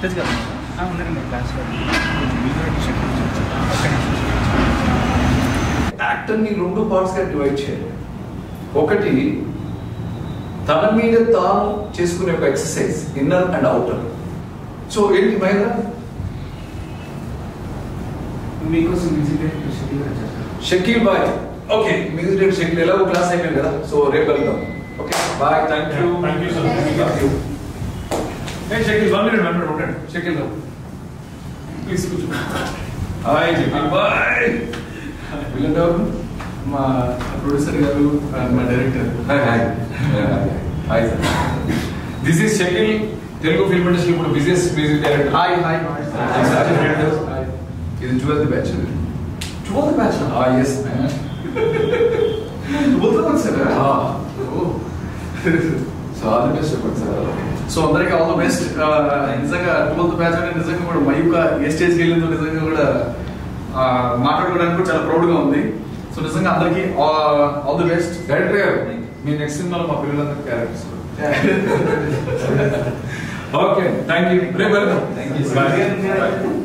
Touch కదా ఉండండి క్లాస్లో యాక్టర్ని రెండు పార్ట్స్గా డివైడ్ చేయాలి ఒకటి తన మీద తాను చేసుకునే ఒక exercise inner and outer so ఏంటి మహేంద్ర మీకోసం మ్యూజిక్ డైరెక్టర్ షెడ్యూల్ చేస్తారు షకీల్ బాయ్ ఓకే మ్యూజిక్ డైరెక్టర్ షకీల్ ఎలాగో క్లాస్ అయిపోయింది కదా సో రేపు వెళ్దాం okay bye thank you Thank you, sir. Thank you Hey, Shakil, one minute, one minute, ఉండండి. Shakil, రా. Please, కూర్చో. హాయ్ షకీల్ బాయ్ వీళ్ళంటే మా ప్రొడ్యూసర్ గారు మా director hi hi hi sir this is Shakil Telugu film industry ఇప్పుడు business music director hi hi ఇది ట్వెల్త్ బ్యాచ్ ట్వెల్త్ బ్యాచ్ ఆ yes twelfth batch sir so all the best చెప్పండి సార్ సో అందరికి ఆల్ ద బెస్ట్ నిజంగా twelfth batch అనేది నిజంగా కూడా మయూక ఏ స్టేజ్కి వెళ్ళిందో నిజంగా కూడా ఆ, మాట్లాడుకోవడానికి కూడా చాలా ప్రౌడ్గా ఉంది సో నిజంగా అందరికి ఆల్ ది బెస్ట్ డైరెక్టర్ గారు మీ నెక్స్ట్ సినిమాలో మా పిల్లలందరూ క్యారెక్టర్స్ ఓకే థ్యాంక్ యూ రేపు వెళ్దాం Thank you, sir. Bye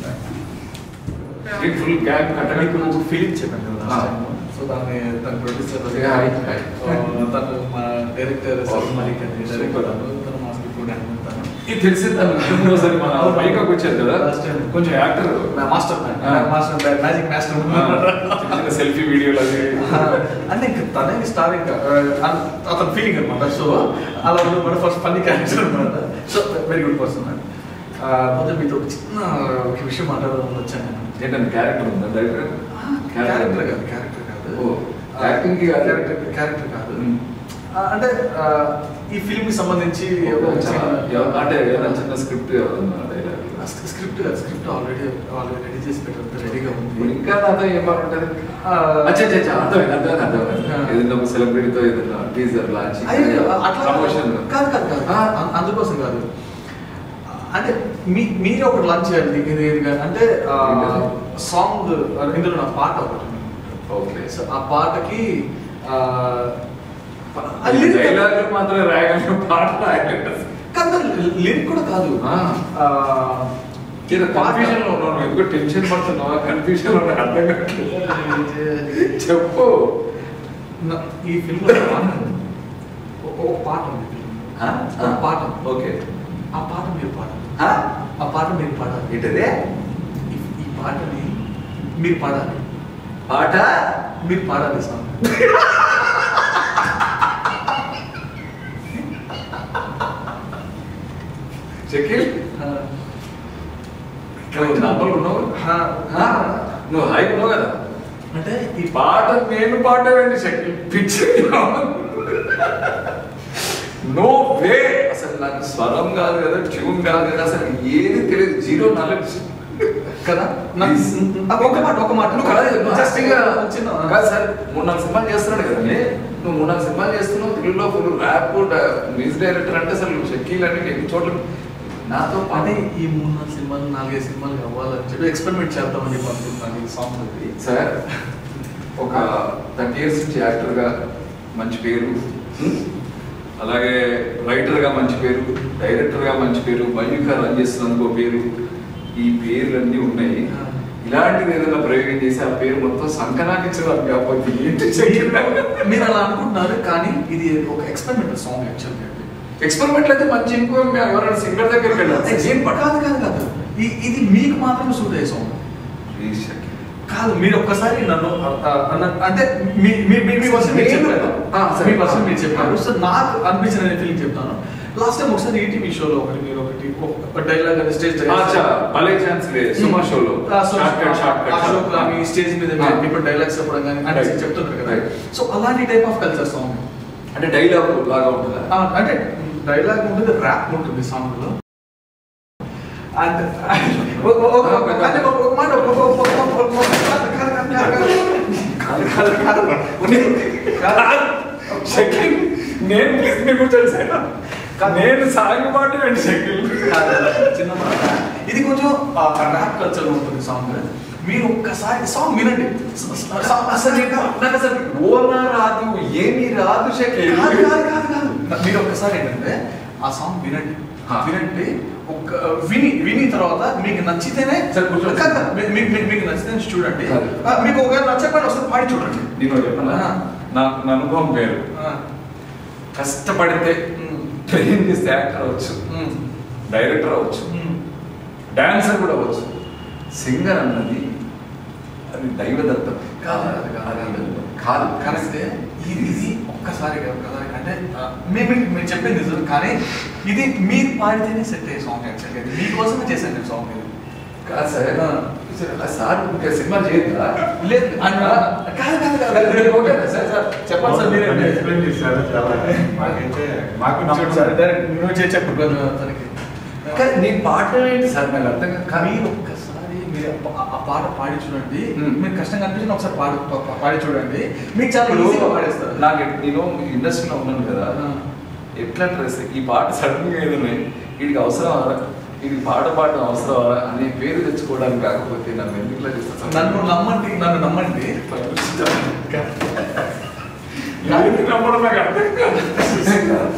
full cab మీకు ఫీలింగ్ చెప్పాను కదా Ah. last time. సో దాన్ని తన ప్రొడ్యూసర్ Yeah, hi, hi. తను మా డైరెక్టర్ సలీం మలిక్ అని డైరెక్టర్ Super. తను తను మా స్క్రిప్ట్ తను ఇది తెలిసి ఒకసారి మన పైకి వచ్చారు కదా Last time. కొంచెం actor master Ah. Master magic master selfie వీడియోలు అది అంటే ఇంకా తనే స్టార్ ఇంకా ఆ, అతని ఫీలింగ్ అనమాట సో అలా ఉన్న మన ఫస్ట్ ఫన్నీ క్యారెక్టర్ అనమాట సో వెరీ గుడ్ పర్సన్ మొదటి మీతో ఒక చిన్న ఒక విషయం మాట్లాడదామని వచ్చాను నేను ఏంటంటే క్యారెక్టర్ ఉందా డైరెక్టర్ క్యారెక్టర్ కాదు క్యారెక్టర్ కాదు ఓ, acting కి కాదు. క్యారెక్టర్ క్యారెక్టర్ కాదు Hmm. ఆ, అంటే ఆ, ఈ ఫిల్మ్ కి సంబంధించి ఒక చిన్న- అంటే ఏదైనా చిన్న స్క్రిప్ట్ డైలాగ్ స్క్రిప్ట్ కాదు స్క్రిప్ట్ ఆల్రెడీ ఆల్రెడీ రెడీ చేసి పెట్టారు రెడీగా ఉంది ఇంకా నాతో ఏమని ఉంటుంది ఆ, అచ్చా అచ్చా అచ్చా అర్థమైంది అర్థమైంది అర్థమైంది ఆ. ఏదైనా ఒక సెలబ్రిటీతో ఏదైనా టీజర్ లాంచ్ అయ్యో, అట్లా ప్రమోషన్ కాదు కాదు కాదు ఆ. అ- అందుకోసం కాదు అంటే మీ మీరే ఒకటి లాంచ్ చేయాలి ఇది ఇది కాదు. అంటే ఏంటది? సాంగ్ ఇందులో నా పాట ఒకటి ఉంది. ఓకే సో ఆ పాటకి ఆ, ఆ lyric- డైలాగ్ మాత్రం రాయగలిగిన పాట రాయగలిగిన కాదు లిరిక్ కూడా కాదు ఆ. ఆ, ఏదో పాట- కన్ఫ్యూజన్ లో ఉన్నాను ఎందుకో టెన్షన్ పడుతున్నావా కన్ఫ్యూజన్ లో ఉన్నాను, అర్థం కావట్లేదు. చెప్పు నా- ఈ ఫిల్మ్ ఒక పాట ఉంది ఆ? ఒక పాట ఓకే ఆ పాట మీరు పాడాలి ఆ? ఆ పాట మీరు పాడాలి ఏంటదే ఈ ఈ పాటని మీరు పాడాలి పాట మీరు పాడాలి సాంగ్ షకీల్ నువ్వు నంబర్ ఉన్నావు ఆ? నువ్వు హై ఉన్నావు కదా అంటే ఈ పాట నేను పాడవేంటి శక్తి పిచ్చి నో వే అసలు నాకు స్వరం కాదు కదా ట్యూన్ కాదు కదా అసలు ఏది తెలియదు జీరో నాలెడ్జ్ కదా నా- ఆ, ఒక మాట ఒక మాట నువ్వు కాదు నువ్వు జస్ట్ just గా చిన్న కాదు సార్ మూడు నాలుగు సినిమాలు చేస్తున్నాడు కదండి నువ్వు మూడు నాలుగు సినిమాలు చేస్తున్నావు తెలుగులో ఫుల్ ర్యాప్ మ్యూజిక్ డైరెక్టర్ అంటే అసలు షకీల్ అని ఎన్ని చోట్ల నాతో అంటే పాటే ఈ మూడు నాలుగు సినిమాలు నాలుగైదు సినిమాలు కావాలని చెప్పి ఎక్స్పెరిమెంట్ చేద్దామని చెప్పి అనుకుంటున్నాను ఈ సాంగ్ అది సార్ ఒక థర్టీ ఇయర్స్ నుంచి యాక్టర్గా మంచి పేరు హ్మ్? అలాగే రైటర్గా మంచి పేరు డైరెక్టర్గా మంచి పేరు మయూక రన్ చేస్తున్నందుకు ఒక పేరు ఈ పేర్లన్నీ ఉన్నాయి ఇలాంటిది ఏదైనా ప్రయోగం చేసి ఆ పేరు మొత్తం సంకనాకించడం కాకపోతే ఏంటి మీరు అలా అనుకుంటున్నారు కానీ ఇది ఒక ఎక్స్పెరిమెంటల్ సాంగ్ యాక్చువల్గా ఎక్స్పెరిమెంట్ అయితే మంచి ఇంకో మేము ఎవరైనా సింగర్ దగ్గరికి వెళ్ళాలి ఏం కాదు కాదు కాదు ఈ- ఇది మీకు మాత్రమే సూట్ అయ్యే సాంగ్ Please, Shakil. కాదు మీరు ఒక్కసారి నన్ను ఆ, అన్న- అంటే మీ మీ మీ మీ వర్షన్ మీరు చెప్పారు ఆ, సరే. మీ వర్షన్ మీరు చెప్పారు సో నాకు అనిపించిన ఫీలింగ్ చెప్తాను లాస్ట్ టైం ఒకసారి ఈటీవీ షోలో ఒకటి మీరు ఒకటి ఒక డైలాగ్ అది స్టేజ్ అచ్చా భలే ఛాన్స్ లే సుమా షోలో షార్ట్ కట్ షార్ట్ కట్ మీ స్టేజ్ మీద ఆ. ఇప్పుడు డైలాగ్స్ చెప్పడం కానీ అంటే Right. చెప్తుంటారు కదా Right. సో అలాంటి టైప్ ఆఫ్ కల్చర్ సాంగ్ అంటే డైలాగ్ లాగా ఉంటుందా అంటే డైలాగ్ ఉంటుంది ర్యాప్ ఉంటుంది సాంగ్ లో అండ్ ఒక- ఒక- ఒక- ఒక- అంటే ఒక- ఒక మాట ఒక- ఒక- ఒక- ఒక- ఒక- ఒక- కాదు, కాదు, కాదు, కాదు, కాదు, కాదు, కాదు. కాదు. షకిల్ నేను లిస్ట్ కూర్చొని సార్ నేను సాగు మాట వెంట షకిల్ కాదు, చిన్న మాట ఇది కొంచెం ర్యాప్ కల్చర్ ఉంటుంది సాంగ్ మీరు ఒక్కసారి సాంగ్ వినండి సాంగ్ అసలు నీకు నాకు అసలు ఓనా రాదు ఏమీ రాదు షకిల్ కాదు కాదు కాదు కాదు మీరు ఒక్కసారి ఏంటంటే ఆ సాంగ్ వినండి ఆ. వినండి ఒక విని విని తర్వాత మీకు నచ్చితేనే సరే, కూర్చోండి. కాదు, కాదు, మీ- మీ- మీ- మీకు నచ్చితేనే చూడండి కాదు. ఆ, మీకు ఒకవేళ నచ్చకపోయినా ఒకసారి పాడి చూడండి నేను ఒకటి చెప్పనా ఆ. నాకు నా అనుభవం వేరు ఆ, కష్టపడితే ఉమ్, ట్రైన్ చేస్తే యాక్టర్ అవ్వచ్చు ఉమ్, డైరెక్టర్ అవ్వచ్చు ఉమ్. డాన్సర్ కూడా అవ్వచ్చు సింగర్ అన్నది అది దైవదత్తం కాదు, కాదు, కాదు, కాదు. కాదు కరెక్టే ఇది ఇది ఒక్కసారి కాదు కదా అంటే ఆ, మేము మీరు చెప్పింది నిజం కానీ ఇది మీరు పాడితేనే సెట్ అయ్యే సాంగ్ యాక్చువల్గా ఇది మీకోసమే చేశాను నేను సాంగ్ ఇది కాదు సార్ ఆ. సార్, ఆ సార్ ఇంకా సినిమా చేయొద్దా లేదు అన్న కాదు కాదు కాదు ఓకేనా సార్ సార్ చెప్పండి సార్ మీరే బాగా explain చేశారు చాలా మాకైతే మాకు చూడు నమ్మకం సార్ డైరెక్ట్ నువ్వు చేసి చెప్పు కొంచెం తనకి కానీ నీ పాట ఏంటి సార్ నాకు అర్థం కాదు కానీ మీరు ఒక్కసారి మీరు ఆ పా- ఆ పాట పాడి చూడండి Hmm. మీరు కష్టంగా అనిపించిన ఒకసారి పాడి పా- పా- పాడి చూడండి మీకు చాలా ఇప్పుడు ఈజీగా పాడేస్తారు నాకు నేను ఇండస్ట్రీలో ఉన్నాను కదా ఆ. ఎట్లా డ్రెస్ ఈ పాట సడన్ గా ఏదన్నా వీడికి అవసరం వీడికి పాట పాడడం అవసరం అనే పేరు తెచ్చుకోవడానికి కాకపోతే నన్ను ఎందుకు ఇలా చేస్తా నన్ను నమ్మండి నన్ను నమ్మండి ఎందుకు నమ్మడం నాకు అర్థం కాదు.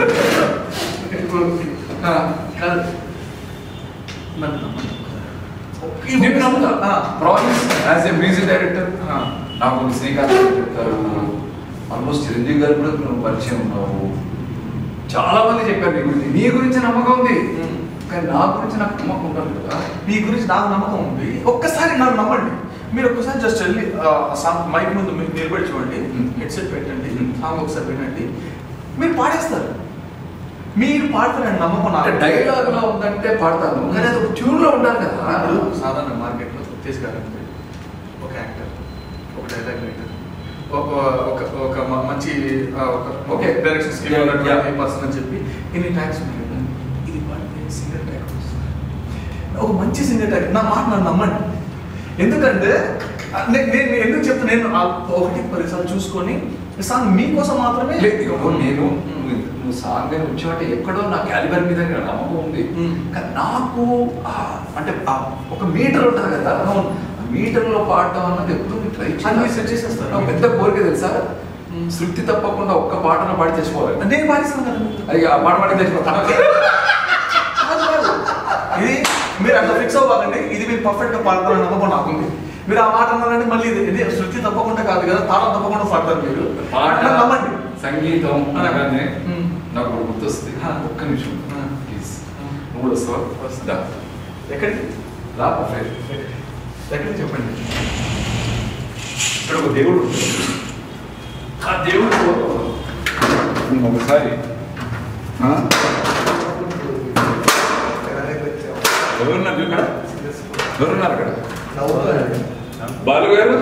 ఆ, కాదు నన్ను నమ్మండి ఈ నేను నమ్ముతా ఆ, promise as a music director ఆ. నాకు శ్రీకాంత్ గారు చెప్తారు ఆల్మోస్ట్ చిరంజీవి గారు కూడా నువ్వు పరిచయం ఉన్నావు చాలా మంది చెప్పారు నీ గురించి నీ గురించి నమ్మకం ఉంది ఉమ్. కానీ నా గురించి నాకు నమ్మకం ఉండదు కదా మీ గురించి నాకు నమ్మకం ఉంది ఒక్కసారి నన్ను నమ్మండి మీరు ఒక్కసారి జస్ట్ వెళ్ళి సాంగ్ మైక్ ముందు మీరు నిలబడి చూడండి Hmm. హెడ్సెట్ పెట్టండి Hmm. సాంగ్ ఒకసారి వినండి మీరు పాడేస్తారు మీరు పాడతారని నమ్మకం నాకు అంటే డైలాగ్ లో ఉందంటే పాడతాను కానీ అది ఒక ట్యూన్ లో ఉండాలి కదా ఇప్పుడు సాధారణ మార్కెట్లో తీసుకురండి ఒక యాక్టర్ ఒక డైలాగ్ రైటర్ ఒక ఒక ఒక మ- మంచి ఆ, ఒక ఒక Okay. డైరెక్షన్ స్కిల్ Yeah, ఉన్నటువంటి yeah. పర్సన్ అని చెప్పి ఇన్ని ట్యాక్స్ ఉన్నాయి కదా ఇది పాడితే సింగర్ ట్యాక్ ఒక మంచి సింగర్ ట్యాక్ నా మాట నన్ను నమ్మండి ఎందుకంటే ఆ, నే- నేను నేను ఎందుకు చెప్తా నేను ఆ ఒకటి పదిసార్లు చూసుకొని ఈ సాంగ్ మీకోసం మాత్రమే లేదు, ఇదిగో నేను Hmm. నువ్వు- నువ్వు సాంగ్ మీద వచ్చావంటే ఎక్కడో నా క్యాలిబర్ మీద నాకు నమ్మకం ఉంది Hmm. కానీ నాకు ఆ, అంటే ఆ ఒక మీటర్ ఉంటుంది కదా అవును. ఆ మీటర్ లో పాడటం అన్నది ఎప్పుడు ట్రై అది మీరు set చేసేస్తారు. నాకు పెద్ద కోరిక తెలుసా Hmm. శృతి తప్పకుండా ఒక్క పాటను పాడి తెచ్చుకోవాలి నేను పాడిస్తాను కదా మీకు. అది ఆ పాట పాడి తెచ్చుకోవాలి కాదు, కాదు. ఇది మీరు అట్లా ఫిక్స్ అవ్వకండి ఇది మీరు పర్ఫెక్ట్ గా పాడతారని నమ్మకం నాకుంది మీరు ఆ మాట అన్నారంటే మళ్ళీ ఇది ఇది శృతి తప్పకుండా కాదు కదా తాళం తప్పకుండా పాడతారు మీరు పాట నన్ను నమ్మండి సంగీతం అనగానే Hmm. నాకు ఒకటి గుర్తొస్తుంది Ah. ఒక్క నిమిషం Ah. Please Ah. నువ్వు కూడా వస్తావా వస్తా ఎక్కడికి రా పర్ఫెక్ట్ ఎక్కడికి చెప్పండి ఇక్కడ ఒక దేవుడు ఉంటాడు. ఆ దేవుడు నువ్వు ఒకసారి ఆ? ఎవరున్నారు ఇక్కడ ఎవరున్నారు ఇక్కడ బాలు గారు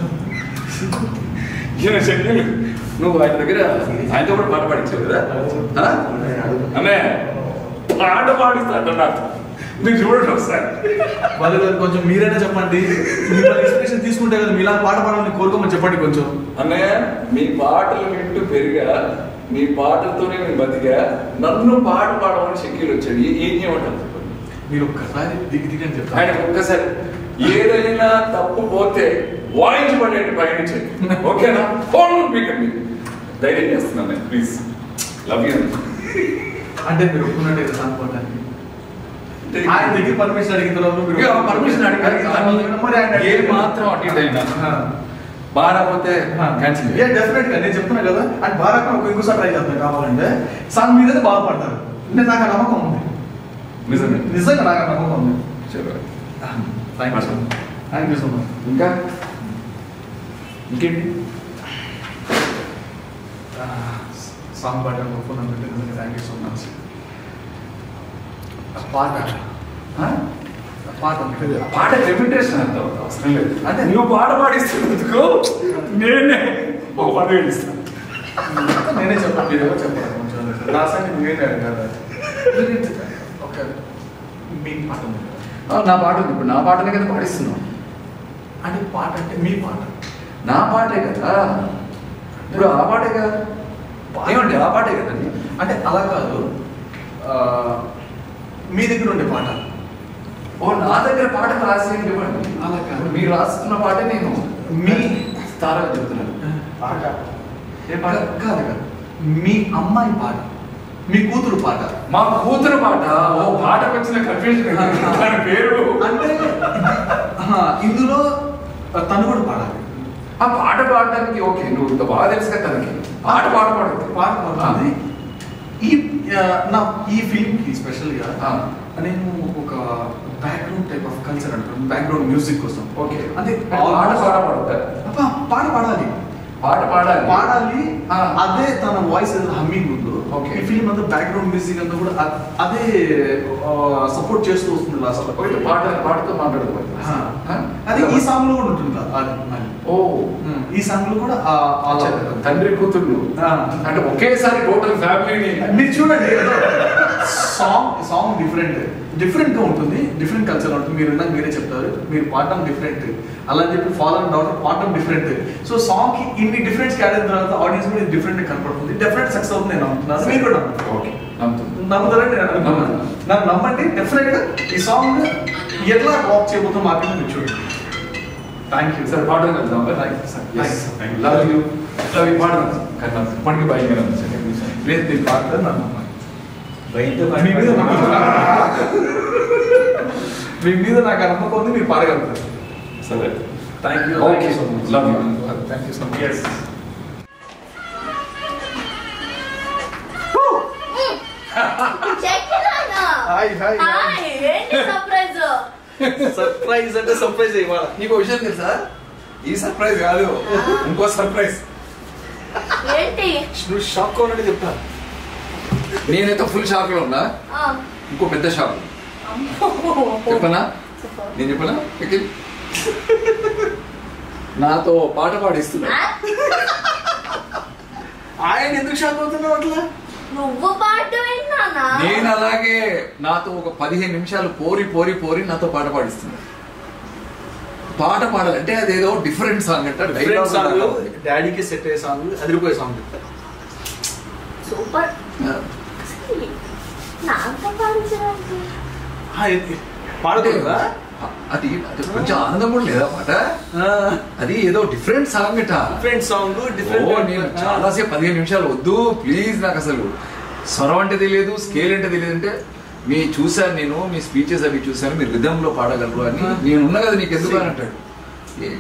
ఈయన షెడ్యూల్ నువ్వు ఆయన దగ్గర ఆయనతో కూడా పాట పాడించావు కదా ఆ? అన్నయ్య పాట పాడిస్తాడు నాకు మీరు చూడండి ఒకసారి వాళ్ళు కొంచెం మీరైనా చెప్పండి మిమ్మల్ని ఇన్స్పిరేషన్ తీసుకుంటే కదా మీలా పాట పాడాలని కోరుకోమని చెప్పండి కొంచెం అన్నయ్య మీ పాటలు వింటూ పెరిగా మీ పాటలతోనే నేను బతికా నన్ను పాట పాడమని షకీల్ వచ్చాడు ఏ- ఏం చేయమంటారు చెప్పండి మీరు ఒక్కసారి దిగి దిగని చెప్తాను ఆయన ఒక్కసారి ఏదైనా తప్పు పోతే వాయించబడేటి పయనించండి ఓకేనా ఫోన్ పీకండి ధైర్యం చేస్తున్నాను నేను ప్లీజ్ లవ్ యూ అంటే మీరు ఒప్పుకున్నట్టే కదా అనుకోవటానికి ఆయన దగ్గర పర్మిషన్ అడిగిన తర్వాత మీరు పర్మిషన్ అడిగారు మరి ఆయన ఏ మాత్రం అటు ఇటు అయినా బారాపోతే క్యాన్సిల్ ఏ డెఫినెట్ గా నేను చెప్తున్నా కదా అండ్ బాగా ఒక ఇంకోసారి ట్రై చేస్తాను కావాలంటే సాంగ్ మీదైతే బాగుపడతారు అంటే నాకు ఆ నమ్మకం ఉంది నిజమే నిజంగా నాకు ఆ నమ్మకం ఉంది చలో thank you so much thank you so much ఇంకా ఇంకేంటి సాంగ్ పాడడానికి ఒప్పుకున్నందుకు నిజంగా థ్యాంక్ యూ సో మచ్ పాట ఆ? పాట ఆ పాట రెప్యుటేషన్ అంత అవసరం లేదు అంటే- అంటే నువ్వు పాట పాడిస్తున్నందుకు నేనే ఒక పదవి ఇస్తాను నేనే చెప్పాను మీరు ఎవరు చెప్పాలి కొంచెం నా సంగతి మీరే కదా ఒక మీ పాట ఉంది కదా. ఆ, నా పాట ఉంది ఇప్పుడు నా పాటనే కదా పాడిస్తున్నావు అంటే పాట అంటే మీ పాట నా పాటే కదా ఇప్పుడు ఆ పాటే కదా ఏమండి ఆ పాటే కదండి అంటే అలా కాదు ఆ, మీ దగ్గర ఉండే పాట ఓ నా దగ్గర పాట రాసి ఇవ్వండి అలా కాదు. ఇప్పుడు మీరు రాస్తున్న పాటే నేను మీ తారగా చెప్తున్నాను పాట ఏ పాట కాదు కాదు మీ అమ్మాయి పాట మీ కూతురు పాట మా కూతురు పాట ఓ పాటకు వచ్చిన కన్ఫ్యూజన్ దాని పేరు అంటే ఆ, ఇందులో తను కూడా పాడాలి ఆ పాట పాడడానికి ఓకే నువ్వు ఇంత బాగా తెలుసు కదా తనకి పాట పాట పాడుతుంది పాట పాడుతుంది ఈ ఆ, నా ఈ ఫిల్మ్ కి స్పెషల్ గా ఆ. నేను ఒక బ్యాక్గ్రౌండ్ టైప్ ఆఫ్ కల్చర్ అంటాను బ్యాక్గ్రౌండ్ మ్యూజిక్ కోసం ఓకే అంటే పాట పాట పాడుతా అబ్బా, పాట పాడాలి పాట పాడాలి పాడాలి ఆ. అదే తన వాయిస్ హమ్మింగ్ ఉందో Okay. ఈ ఫిల్మ్ అంతా బ్యాక్గ్రౌండ్ మ్యూజిక్ అంతా కూడా అ- అదే సపోర్ట్ చేస్తూ వస్తుంది లాస్ట్ ఒకటి పాట పాటతో మాట్లాడుకోవాలి అది ఈ సాంగ్ లో కూడా ఉంటుంది అది అది. ఓ ఉమ్, ఈ సాంగ్ లో కూడా ఆ- ఆ అచ్చా, తండ్రి కూతుళ్ళు ఆ. అంటే ఒకేసారి టోటల్ ఫ్యామిలీని మీరు చూడండి సాంగ్ సాంగ్ డిఫరెంట్ డిఫరెంట్ గా ఉంటుంది డిఫరెంట్ కల్చర్ ఉంటుంది మీరు ఇందాక మీరే చెప్తారు మీరు పాడటం డిఫరెంట్ అలా అని చెప్పి ఫాలో అండ్ డాటర్ పాడటం డిఫరెంట్ సో సాంగ్ కి ఇన్ని డిఫరెన్స్ యాడ్ అయిన తర్వాత ఆడియన్స్ కూడా డిఫరెంట్ గా కనపడుతుంది డెఫినెట్ సక్సెస్ అవుతుంది నేను నమ్ముతున్నాను మీరు కూడా నమ్ముతారు ఓకే నమ్ముతుంది నమ్ముతారండి నేను అనుకున్నాను నమ్ముతాను. నన్ను నమ్మండి డెఫినెట్ గా ఈ సాంగ్ ఎట్లా వాక్ చేయబోతుందో మాత్రం మీరు చూడండి థ్యాంక్ యూ సార్ పాటలు వెళ్దాం Thank you, sir. Yes. Thank you, sir. Thank you. Love you love you పాడదాం కన్నా మనకి భయంగా ఉంది సార్ లేదు మీరు పాడతారు నన్ను నమ్మండి భయంతో మీ మీద నమ్మకం మీ మీద నాకు ఆ నమ్మకం ఉంది మీరు పాడగలుగుతారు సరే thank you Okay. So much Love you. Thank you so much yes చెక్కిలానా? హాయ్ హాయ్ హాయ్, ఏంటి సర్ప్రైజ్ సర్ప్రైజ్ అంటే సర్ప్రైజ్ ఇవ్వాలి నీకు విషయం తెలుసా ఈ సర్ప్రైజ్ కాదు ఇంకో సర్ప్రైజ్ ఏంటి నువ్వు షాక్ అవునని చెప్తా నేనైతే ఫుల్ షాక్ లో ఉన్నా ఆ, ఇంకో పెద్ద షాక్ అమ్మో. చెప్పనా చెప్పు. నేను చెప్పనా ఎక్కిల్. నాతో పాట పాడిస్తున్నా ఆ? ఆయన ఎందుకు షాక్ అవుతున్నావు అట్లా నువ్వు పాట విన్నానా నేను అలాగే నాతో ఒక పదిహేను నిమిషాలు పోరి పోరి పోరి నాతో పాట పాడిస్తున్నా పాట పాడాలి అంటే అదేదో డిఫరెంట్ సాంగ్ అంట డిఫరెంట్ సాంగ్ డైలాగ్ డాడీకి సెట్ అయ్యే సాంగ్ అదిరిపోయే సాంగ్ సూపర్ నాతో పాడించడానికి పాడకూడదా అది అది కొంచెం ఆనందం కూడా లేదా పాట అది ఏదో డిఫరెంట్ సాంగ్ అట డిఫరెంట్ సాంగ్ ఓ, డిఫరెంట్ నేను చాలాసేపు పదిహేను నిమిషాలు వద్దు ప్లీజ్ నాకు అసలు స్వరం అంటే తెలియదు స్కేల్ అంటే తెలియదు అంటే మీ చూశాను నేను మీ స్పీచెస్ అవి చూశాను మీరు rhythm లో పాడగలరు అని నేను ఉన్నా కదా నీకు ఎందుకు అని అంటాడు ఏ-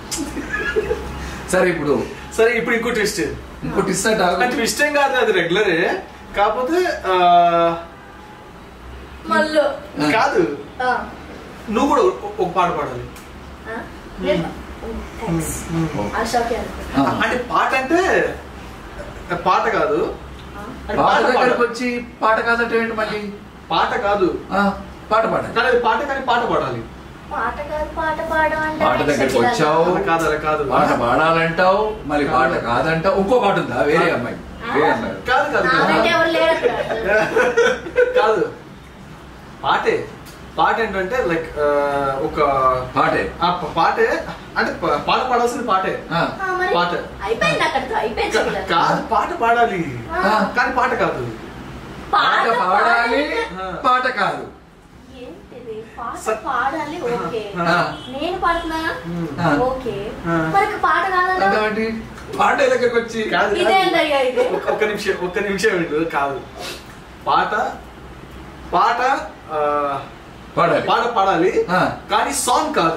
సరే ఇప్పుడు సరే ఇప్పుడు ఇంకో ట్విస్ట్ ఇంకోటి ఇస్తాట అంటే ట్విస్ట్ ఏం కాదు అది రెగ్యులరే కాకపోతే ఆ, మళ్ళీ కాదు ఆ, నువ్వు కూడా ఒక- ఒక పాట పాడాలి ఆ? నేను- థాంక్స్. ఆశాకి అనుకో. అంటే పాట అంటే పాట కాదు ఆ? అంటే పాట పాట దగ్గరకు పాడాలి. వచ్చి పాట కాదంటే ఏంటి మళ్ళీ పాట కాదు ఆ, పాట పాడాలి కానీ అది పాట కానీ పాట పాడాలి పాట కాదు పాట పాడడం అంటే పాట దగ్గరకు వచ్చావు అలా కాదు అలా కాదు పాట పాడాలంటావు మళ్ళీ పాట కాదంటావు ఇంకో పాట ఉందా వేరే అమ్మాయి వేరే అమ్మాయి కాదు కాదు ఆమె కాదు. ఎవరు లేరు అక్కడ. కాదు పాటే పాట ఏంటంటే లైక్ ఒక పాటే ఆ ప- పాటే అంటే ప- పాట పాడాల్సింది పాటే ఆ, ఆ, మరి పాట. అయిపోయింది అక్కడితో అయిపోయింది కా- చెల్లెలు. కాదు పాట పాడాలి ఆ. కానీ పాట కాదు పాట పాడాలి ఆ. పాట కాదు ఏంటిది పాట స- పాడాలి ఓకే ఆ. నేను పాడుతున్నానా ఆ. ఓకే ఆ. మరి పాట కాదన్నా అంటే పాట దగ్గరకు వచ్చి కాదు కాదు. ఇదేంటయ్యా ఇది ఒక్క- ఒక్క నిమిషం ఒక్క నిమిషం వింటు కాదు పాట పాట ఆ, పాడాలి పాట పాడాలి ఆ. కానీ సాంగ్ కాదు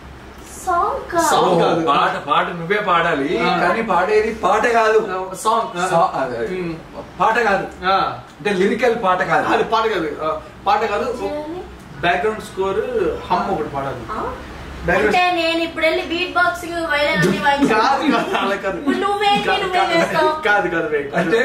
సాంగ్ కాదు Song ఓహో, కాదు. పాట పాట నువ్వే పాడాలి ఆ. కానీ పాడేది పాట కాదు సాంగ్ సా- అదే, పాట కాదు అంటే లిరికల్ పాట కాదు అది పాట కాదు ఆ, పాట కాదు చేయాలి? బ్యాక్గ్రౌండ్ స్కోర్ హమ్ ఒకటి పాడాలి ఆ? Background- అంటే నేను ఇప్పుడు వెళ్ళి బీట్ బాక్సింగ్ వైరల్ అన్ని కాదు వాయించాను కాదు అలా కాదు ఇప్పుడు నువ్వేంటి, కాదు, నువ్వేం కాదు, చేస్తావు? కాదు కాదు wait. అంటే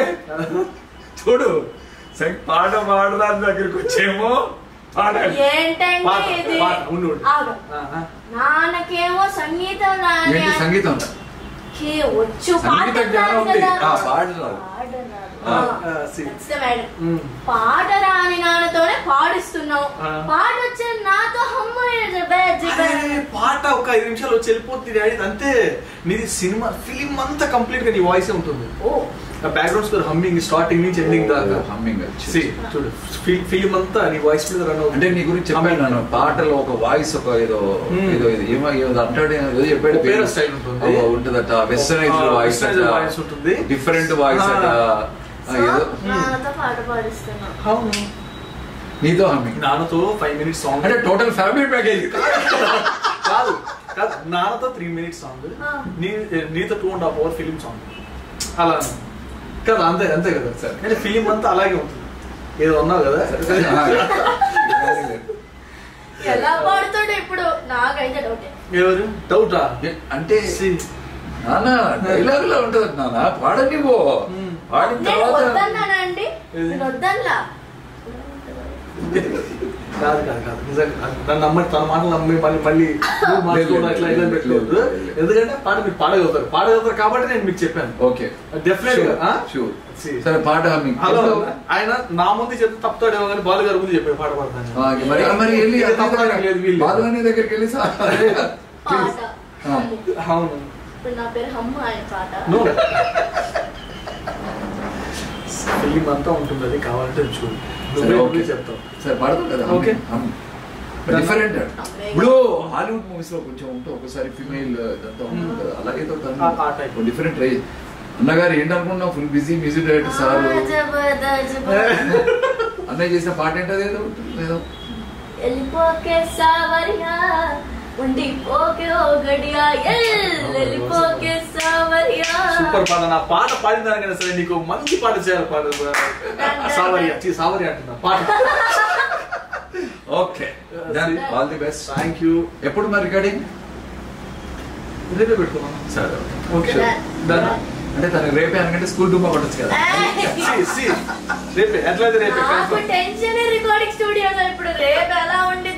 చూడు సరే పాట పాడదాని దగ్గరికి వచ్చేమో పాడాలి ఏంటంటే పాట, ఇది పాట, ఉండు, ఉండు. ఆగు. ఆ, ఆ. నాన్నకేమో సంగీతం రాని ఏంటి సంగీతం ఉందా? కే వచ్చు సంగీత పాట జ్ఞానం రాదు ఉంది. కదా. ఆ, పాట రాదు. పాట రాదు. ఆ. ఆ, ఆ, see. that's the matter. ఉమ్. పాట రాని నాన్నతోనే పాడిస్తున్నావు ఆ. పాట వచ్చే నాతో హమ్మ జిబ్బే జిబ్బే. అరే, పాట ఒక ఐదు నిమిషాలు వచ్చి వెళ్ళిపోతుంది డాడీ అంతే నీది సినిమా ఫిలిం అంతా కంప్లీట్ గా నీ వాయిస్ ఉంటుంది ఓ బ్యాక్గ్రౌండ్ స్కోర్ హమ్మింగ్ స్టార్టింగ్ నుంచి ఎండింగ్ దాకా హమ్మింగ్ వచ్చి. See, చూడు ఫిలిం అంతా నీ వాయిస్ మీద రన్ అంటే నీ గురించి చెప్పాను నేను పాటలో ఒక వాయిస్ ఒక ఏదో Hmm. ఏదో ఇది ఏమో ఏదో అంటాడు ఏదో చెప్పాడు ఒక వేరే style ఉంటుంది. ఓ, ఉంటుందట వెస్టర్నైజ్ ఆ, వాయిస్ westernized voice ఉంటుంది. డిఫరెంట్ వాయిస్ అట ఆ. ఆ, సో ఏదో నాన్నతో పాట పాడిస్తున్నావు అవును నీతో హమ్మింగ్ నాన్నతో ఫైవ్ మినిట్స్ సాంగ్ అంటే టోటల్ ఫ్యామిలీ ప్యాకేజ్ కాదు కాదు నాన్నతో త్రీ మినిట్స్ సాంగ్ ఆ. నీ నీతో two and half hour film song అలా కదా అంతే అంతే కదా సరే. అంటే ఫిలిం అంతా అలాగే ఉంటుంది ఏదో ఉన్నావు కదా ఎలా పాడుతాడు ఇప్పుడు నాకైతే డౌటే ఎవరు డౌటా అంటే నాన్న డైలాగ్ లో ఉంటది నాన్న పాడనివ్వు మ్మ్. పాడిన నేను తర్వాత వద్దన్నానండి ఏది? నేను వద్దన్లా కాదు కాదు కాదు నిజంగా నన్ను నమ్మని తన మాటలు నమ్మి మళ్ళీ మళ్ళీ నువ్వు మార్చుకోవడం అట్లా ఇట్లా పెట్టుకోవద్దు లేదు, లేదు. ఎందుకంటే పాట మీరు పాడగలుగుతారు పాడగలుగుతారు కాబట్టి నేను మీకు చెప్పాను ఓకే డెఫినెట్ గా షూర్ See. సరే పాట హమ్మింగ్ హలో ఆయన నా ముందు చెప్తే తప్పుతాడేమో కానీ బాలు గారి ముందు చెప్పే పాట పాడతాను మరి మరి వెళ్ళి ఇది తప్పడానికి లేదు వీళ్ళు బాలుగాని దగ్గరికి వెళ్ళి సార్ పాట ఆ. హమ్ము. అవును ఇప్పుడు నా పేరు హమ్ము ఆయన పాట నువ్వు ఫిలిం అంతా ఉంటుంది అది కావాలంటే చూడు సరే, నువ్వే ఓకే. నువ్వే చెప్తావు సరే పాడతాం కదా ఓకే. డిఫరెంట్ అమ్మే. ఇప్పుడు హాలీవుడ్ మూవీస్ లో కొంచెం ఉంటే ఒకసారి ఫిమేల్ ఇదంతా ఉంటుంది కదా అలాగే ఆ- ఆ type. డిఫరెంట్ ట్రై అన్నగారు ఏంటనుకున్నా full busy music director sir ఆ, జబద, జబద. అన్నయ్య చేసిన పాట ఏంటది ఏదో ఏదో వెళ్ళిపోకే సావరియా ఉండిపోకే ఓ గడియా ఎల్ వెళ్ళిపోకే సావరియా సూపర్ పాట నా పాట పాడిన దానికైనా సరే నీకు మంచి పాట చేయాలి పాట సావరి ఛీ, సావరి అంటున్నా పాట okay done all the best thank you ఎప్పుడు మరి రికార్డింగ్ రేపే పెట్టుకున్నాం సరే ఓకే Done. డన్ అంటే తనకి రేపే అనుకంటే స్కూల్ డుమ్మా కొట్టచ్చు కదా రేపే ఎట్లయితే రేపే నాకు confirm. టెన్షన్ రికార్డింగ్ స్టూడియోలో ఇప్పుడు రేపు ఎలా ఉండి